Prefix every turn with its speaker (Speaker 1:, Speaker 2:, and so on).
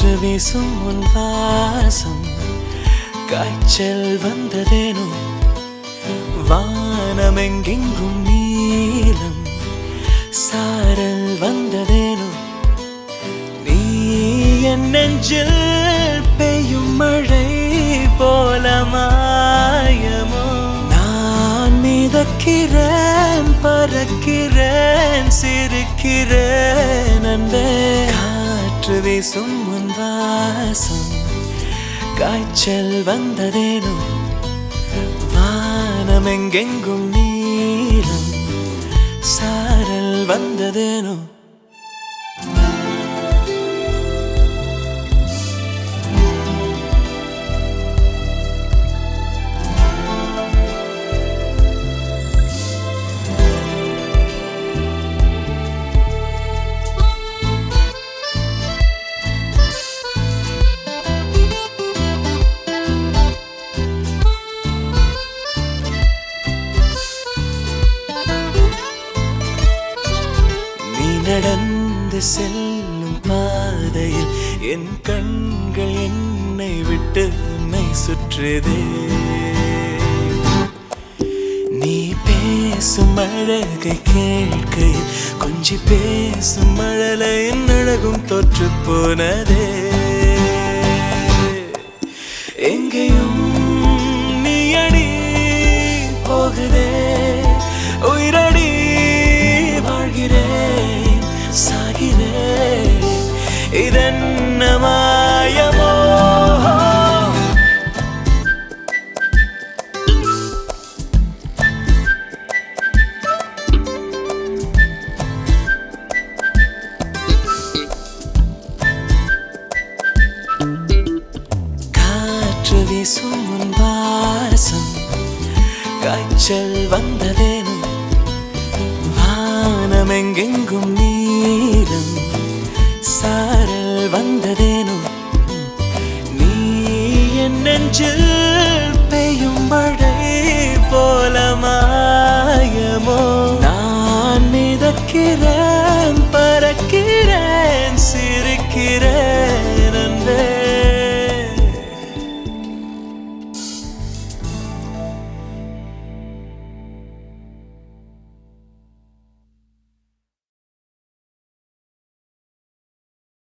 Speaker 1: காற்று வீசும் உன் வாசம் காய்ச்சல் வந்ததேனோ வானமெங்கெங்கும் நீலம் சாரல் வந்ததேனோ நீ என் நெஞ்சில் பெய்யும் மழை போல மாயமோ நான் மிதக்கிறேன் பறக்கிறேன் சிரிக்கிறேன் அன்பே காற்று வீசும் உன் வாசம் காய்ச்சல் வந்ததேனோ வானமெங்கெங்கும் நீலம் சாரல் வந்ததேனோ நீ நடந்து செல்லும் பாதையில் என் கண்கள் என்னை விட்டு என்னை சுற்றுதே நீ பேசும் அழகை கேட்கையில் கொஞ்சி பேசும் மழலையின் அழகும் தொற்று போனதே எங்கேயும் நீ அடி போகுதே உயிரடி வாழ்கிறேன் சாகிறேன் இதென்ன மாயமோ காற்று வீசும் உன் வாசம் காய்ச்சல் வந்ததேனோ வானமெங்கெங்கும் நீலம் சாரல் வந்ததேனோ நீ என் நெஞ்சில்